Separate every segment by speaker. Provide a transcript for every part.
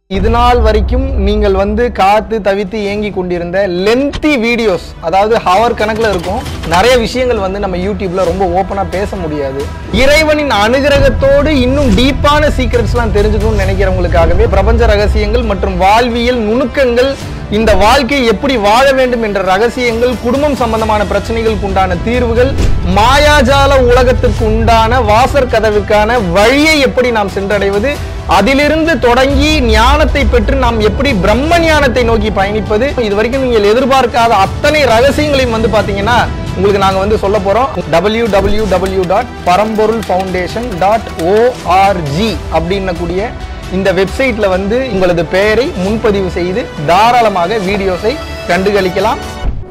Speaker 1: இது நாள் வரைக்கும் நீங்கள் வந்து காத்து தவித்து ஏங்கி கொண்டிருந்த லென்த்தி வீடியோஸ் அதாவது ஹவர் கணக்கில் இருக்கும் நிறைய விஷயங்கள் வந்து நம்ம யூடியூப்ல ரொம்ப ஓப்பனாக பேச முடியாது இறைவனின் அனுகிரகத்தோடு இன்னும் டீப்பான சீக்ரெட்ஸ்லாம் தெரிஞ்சுக்கணும்னு நினைக்கிறவங்களுக்காகவே பிரபஞ்ச ரகசியங்கள் மற்றும் வாழ்வியல் நுணுக்கங்கள் இந்த வாழ்க்கையை எப்படி வாழ வேண்டும் என்ற ரகசியங்கள் குடும்பம் சம்பந்தமான பிரச்சனைகளுக்கு உண்டான தீர்வுகள் மாயாஜால உலகத்திற்கு உண்டான வாசற் கதவிற்கான வழியை எப்படி நாம் சென்றடைவது அதிலிருந்து தொடங்கி ஞானத்தை பெற்று நாம் எப்படி பிரம்ம ஞானத்தை நோக்கி பயணிப்பது இது வரைக்கும் நீங்கள் எதிர்பார்க்காத அத்தனை ரகசியங்களையும் வந்து பாத்தீங்கன்னா உங்களுக்கு நாங்க வந்து சொல்ல போறோம் W W W dot Paramporul foundation dot O R G அப்படின்னக்கூடிய இந்த வெப்சைட்ல வந்து உங்களது பெயரை முன்பதிவு செய்து தாராளமாக வீடியோஸை கண்டுகளிக்கலாம்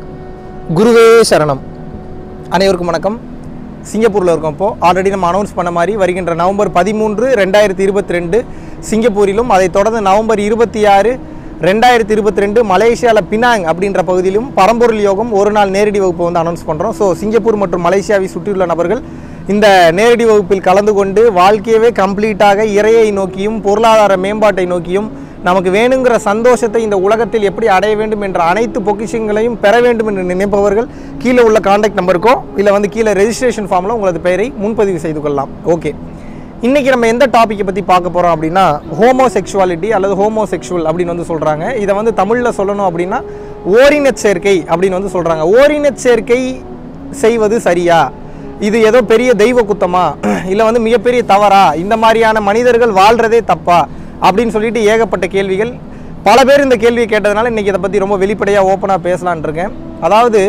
Speaker 1: குருவே சரணம் அனைவருக்கும் வணக்கம் சிங்கப்பூரில் இருக்கோம் இப்போ ஆல்ரெடி நம்ம அனௌன்ஸ் பண்ண மாதிரி வருகின்ற நவம்பர் பதிமூன்று ரெண்டாயிரத்தி இருபத்தி ரெண்டு சிங்கப்பூரிலும் அதைத் தொடர்ந்து நவம்பர் இருபத்தி ஆறு ரெண்டாயிரத்தி இருபத்தி ரெண்டு மலேசியாவில் பினாங் அப்படின்ற பகுதியிலும் பரம்பொருள் யோகம் ஒரு நாள் நேரடி வகுப்பு வந்து அனௌன்ஸ் பண்ணுறோம் ஸோ சிங்கப்பூர் மற்றும் மலேசியாவை சுற்றியுள்ள நபர்கள் இந்த நேரடி வகுப்பில் கலந்து கொண்டு வாழ்க்கையவே கம்ப்ளீட்டாக இறையை நோக்கியும் பொருளாதார மேம்பாட்டை நோக்கியும் நமக்கு வேணுங்கிற சந்தோஷத்தை இந்த உலகத்தில் எப்படி அடைய வேண்டும் என்ற அனைத்து பொக்கிஷங்களையும் பெற வேண்டும் என்று நினைப்பவர்கள் கீழே உள்ள காண்டாக்ட் நம்பருக்கோ இல்லை வந்து கீழே ரெஜிஸ்ட்ரேஷன் ஃபார்மில் உங்களது பெயரை முன்பதிவு செய்து கொள்ளலாம் ஓகே இன்றைக்கி நம்ம எந்த டாப்பிக்கை பற்றி பார்க்க போகிறோம் அப்படின்னா ஹோமோசெக்சுவாலிட்டி அல்லது ஹோமோசெக்சுவல் அப்படின்னு வந்து சொல்கிறாங்க இதை வந்து தமிழில் சொல்லணும் அப்படின்னா ஓரினச் சேர்க்கை அப்படின்னு வந்து சொல்கிறாங்க ஓரினச் சேர்க்கை செய்வது சரியா இது ஏதோ பெரிய தெய்வ குத்தமா இல்லை வந்து மிகப்பெரிய தவறா இந்த மாதிரியான மனிதர்கள் வாழ்கிறதே தப்பா அப்படின்னு சொல்லிட்டு ஏகப்பட்ட கேள்விகள் பல பேர் இந்த கேள்வியை கேட்டதுனால இன்றைக்கி இதை பற்றி ரொம்ப வெளிப்படையாக ஓப்பனாக பேசலான் இருக்கேன் அதாவது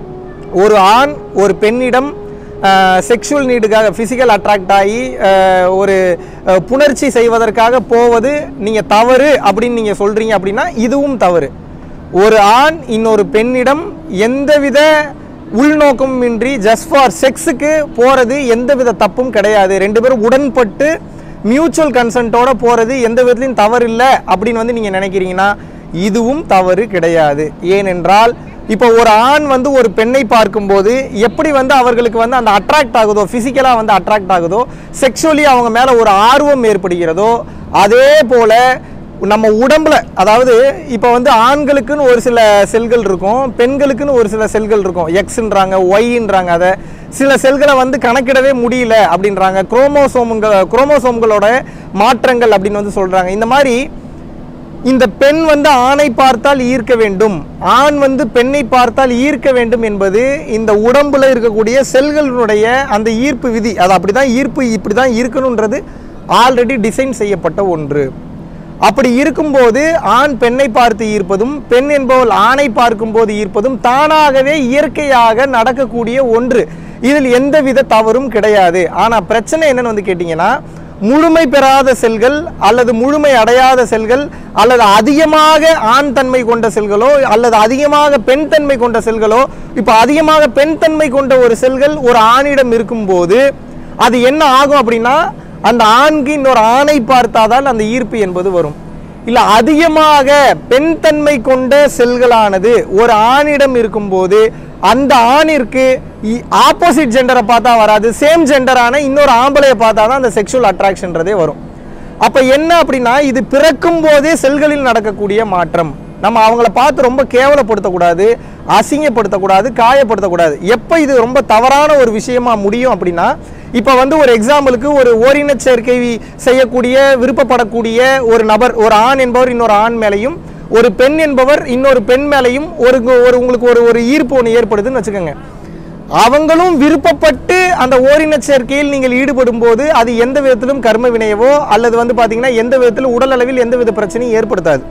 Speaker 1: ஒரு ஆண் ஒரு பெண்ணிடம் செக்ஷுவல் நீடுக்காக ஃபிசிக்கல் அட்ராக்ட் ஆகி அஹ், ஒரு அஹ், புணர்ச்சி செய்வதற்காக போவது நீங்கள் தவறு அப்படின்னு நீங்கள் சொல்கிறீங்க அப்படின்னா இதுவும் தவறு ஒரு ஆண் இன்னொரு பெண்ணிடம் எந்தவித உள்நோக்கமும் இன்றி ஜஸ்ட் ஃபார் செக்ஸுக்கு போகிறது எந்தவித தப்பும் கிடையாது ரெண்டு பேரும் உடன்பட்டு மியூச்சுவல் கன்சென்ட்டோட போகிறது எந்த விதத்துலையும் தவறு இல்லை அப்படின்னு வந்து நீங்கள் நினைக்கிறீங்கன்னா இதுவும் தவறு கிடையாது ஏனென்றால் இப்போ ஒரு ஆண் வந்து ஒரு பெண்ணை பார்க்கும்போது எப்படி வந்து அவர்களுக்கு வந்து அந்த அட்ராக்ட் ஆகுதோ ஃபிசிக்கலாக வந்து அட்ராக்ட் ஆகுதோ செக்ஷுவலி அவங்க மேலே ஒரு ஆர்வம் ஏற்படுகிறதோ அதே போல் நம்ம உடம்புல அதாவது இப்போ வந்து ஆண்களுக்குன்னு ஒரு சில செல்கள் இருக்கும் பெண்களுக்குன்னு ஒரு சில செல்கள் இருக்கும் எக்ஸ்ன்றாங்க ஒய்ன்றாங்க அதை சில செல்களை வந்து கணக்கிடவே முடியல அப்படின்றாங்க குரோமோசோம்கள் குரோமோசோம்களோட மாற்றங்கள் அப்படின்னு வந்து சொல்கிறாங்க இந்த மாதிரி இந்த பெண் வந்து ஆணை பார்த்தால் ஈர்க்க வேண்டும் ஆண் வந்து பெண்ணை பார்த்தால் ஈர்க்க வேண்டும் என்பது இந்த உடம்புல இருக்கக்கூடிய செல்களுடைய அந்த ஈர்ப்பு விதி அது அப்படிதான் ஈர்ப்பு இப்படி தான் இருக்கணுன்றது ஆல்ரெடி டிசைன் செய்யப்பட்ட ஒன்று அப்படி இருக்கும்போது ஆண் பெண்ணை பார்த்து ஈர்ப்பதும் பெண் என்பவள் ஆணை பார்க்கும்போது ஈர்ப்பதும் தானாகவே இயற்கையாக நடக்கக்கூடிய ஒன்று இதில் எந்தவித தவறும் கிடையாது ஆனால் பிரச்சனை என்னன்னு வந்து கேட்டிங்கன்னா முழுமை பெறாத செல்கள் அல்லது முழுமை அடையாத செல்கள் அல்லது அதிகமாக ஆண் தன்மை கொண்ட செல்களோ அல்லது அதிகமாக பெண் தன்மை கொண்ட செல்களோ இப்போ அதிகமாக பெண் தன்மை கொண்ட ஒரு செல்கள் ஒரு ஆணிடம் இருக்கும்போது அது என்ன ஆகும் அப்படின்னா அந்த ஆண்கு இன்னொரு ஆணை பார்த்தாதான் அந்த ஈர்ப்பு என்பது வரும் இல்ல அதிகமாக பெண் தன்மை கொண்ட செல்களானது ஒரு ஆணிடம் இருக்கும்போது அந்த ஆணிற்கு ஆப்போசிட் ஜெண்டரை பார்த்தா வராது சேம் ஜெண்டரான இன்னொரு ஆம்பளையை பார்த்தா தான் அந்த செக்ஷுவல் அட்ராக்ஷன்றதே வரும் அப்ப என்ன அப்படின்னா இது பிறக்கும் போதே செல்களில் நடக்கக்கூடிய மாற்றம் நம்ம அவங்கள பார்த்து ரொம்ப கேவலப்படுத்தக்கூடாது அசிங்கப்படுத்தக்கூடாது காயப்படுத்தக்கூடாது எப்போ இது ரொம்ப தவறான ஒரு விஷயமா முடியும் அப்படின்னா இப்போ வந்து ஒரு எக்ஸாம்பிளுக்கு ஒரு ஓரின சேர்க்கை செய்யக்கூடிய விருப்பப்படக்கூடிய ஒரு நபர் ஒரு ஆண் என்பவர் இன்னொரு ஆண் மேலையும் ஒரு பெண் என்பவர் இன்னொரு பெண் மேலையும் ஒரு ஒரு உங்களுக்கு ஒரு ஒரு ஈர்ப்பு ஒன்று ஏற்படுதுன்னு வச்சுக்கோங்க அவங்களும் விருப்பப்பட்டு அந்த ஓரின சேர்க்கையில் நீங்கள் ஈடுபடும் போது அது எந்த விதத்திலும் கர்ம வினையவோ அல்லது வந்து பார்த்தீங்கன்னா எந்த விதத்திலும் உடல் அளவில் எந்த வித பிரச்சனையும் ஏற்படுத்தாது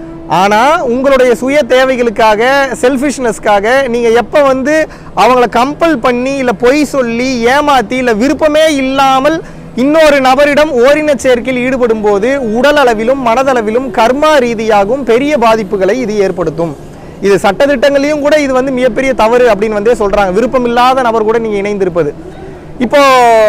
Speaker 1: ஆனால் உங்களுடைய சுய தேவைகளுக்காக செல்ஃபிஷ்னஸ்க்காக நீங்கள் எப்போ வந்து அவங்கள கம்பல் பண்ணி இல்லை பொய் சொல்லி ஏமாற்றி இல்லை விருப்பமே இல்லாமல் இன்னொரு நபரிடம் ஓரின சேர்க்கையில் ஈடுபடும் போது உடல் அளவிலும் மனதளவிலும் கர்மா ரீதியாகவும் பெரிய பாதிப்புகளை இது ஏற்படுத்தும் இது சட்டத்திட்டங்களையும் கூட இது வந்து மிகப்பெரிய தவறு அப்படின்னு வந்தே சொல்றாங்க விருப்பம் இல்லாத நபர் கூட நீங்க இணைந்திருப்பது இப்போ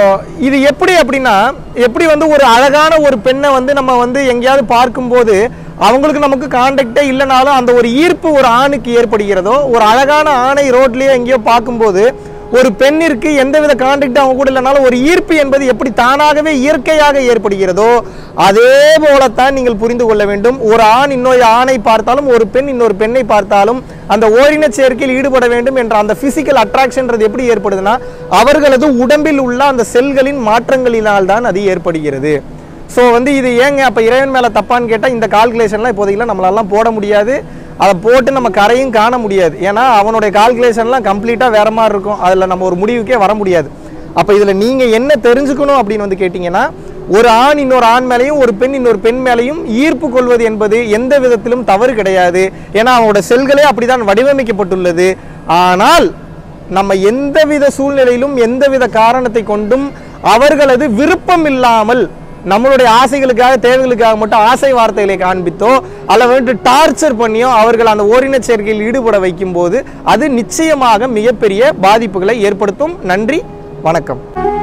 Speaker 1: இது எப்படி அப்படின்னா எப்படி வந்து ஒரு அழகான ஒரு பெண்ணை வந்து நம்ம வந்து எங்கேயாவது பார்க்கும்போது அவங்களுக்கு நமக்கு கான்டாக்டே இல்லைனாலும் அந்த ஒரு ஈர்ப்பு ஒரு ஆணுக்கு ஏற்படுகிறதோ ஒரு அழகான ஆணை ரோட்லயே எங்கேயோ பார்க்கும்போது ஒரு பெண்ணிற்கு எந்தவித கான்டாக்ட் அவங்க கூட இல்லைனாலும் ஒரு ஈர்ப்பு என்பது எப்படி தானாகவே இயற்கையாக ஏற்படுகிறதோ அதே போலத்தான் நீங்கள் புரிந்து கொள்ள வேண்டும் ஒரு ஆண் இன்னொரு ஆணை பார்த்தாலும் ஒரு பெண் இன்னொரு பெண்ணை பார்த்தாலும் அந்த ஓரின சேர்க்கையில் ஈடுபட வேண்டும் என்ற அந்த பிசிக்கல் அட்ராக்ஷன்றது எப்படி ஏற்படுதுன்னா அவர்களது உடம்பில் உள்ள அந்த செல்களின் மாற்றங்களினால் தான் அது ஏற்படுகிறது ஸோ வந்து இது ஏங்க அப்போ இறைவன் மேலே தப்பான்னு கேட்டால் இந்த கால்குலேஷன்லாம் இப்போதைக்குலாம் நம்மளாலாம் போட முடியாது அதை போட்டு நம்ம கரையும் காண முடியாது ஏன்னா அவனுடைய கால்குலேஷன்லாம் கம்ப்ளீட்டாக வேற மாதிரி இருக்கும் அதில் நம்ம ஒரு முடிவுக்கே வர முடியாது அப்போ இதில் நீங்கள் என்ன தெரிஞ்சுக்கணும் அப்படின்னு வந்து கேட்டிங்கன்னா ஒரு ஆண் இன்னொரு ஆண் மேலேயும் ஒரு பெண் இன்னொரு பெண் மேலேயும் ஈர்ப்பு கொள்வது என்பது எந்த விதத்திலும் தவறு கிடையாது ஏன்னா அவனோட செல்களே அப்படிதான் வடிவமைக்கப்பட்டுள்ளது ஆனால் நம்ம எந்தவித சூழ்நிலையிலும் எந்தவித காரணத்தை கொண்டும் அவர்களது விருப்பம் இல்லாமல் நம்மளுடைய ஆசைகளுக்காக தேவைகளுக்காக மட்டும் ஆசை வார்த்தைகளை காண்பித்தோ அல்ல வந்துட்டு டார்ச்சர் பண்ணியோ அவர்கள் அந்த ஓரின சேர்க்கையில் ஈடுபட வைக்கும்போது அது நிச்சயமாக மிகப்பெரிய பாதிப்புகளை ஏற்படுத்தும் நன்றி வணக்கம்